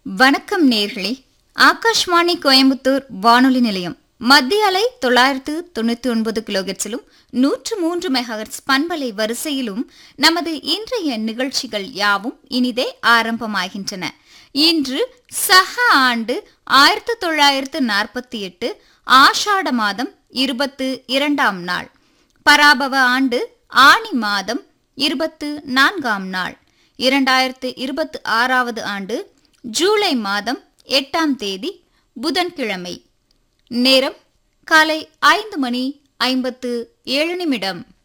வணக்கம் நேர்களே ஆகாஷ்வாணி கோயம்புத்தூர் வானொலி நிலையம் மத்திய அலை தொள்ளாயிரத்து தொண்ணூத்தி ஒன்பது கிலோகெட்ஸிலும் நூற்று மூன்று மெகாஹெர்ட்ஸ் பண்பலை வரிசையிலும் நமது இன்றைய நிகழ்ச்சிகள் யாவும் இனிதே ஆரம்பமாகின்றன இன்று சக ஆண்டு ஆயிரத்து தொள்ளாயிரத்து நாற்பத்தி எட்டு ஆஷாட மாதம் இருபத்து இரண்டாம் நாள் பராபவ ஆண்டு ஆனி மாதம் இருபத்து நான்காம் நாள் இரண்டாயிரத்து இருபத்து ஆறாவது ஆண்டு ஜூலை மாதம் எட்டாம் தேதி புதன்கிழமை நேரம் காலை ஐந்து மணி ஐம்பத்து ஏழு நிமிடம்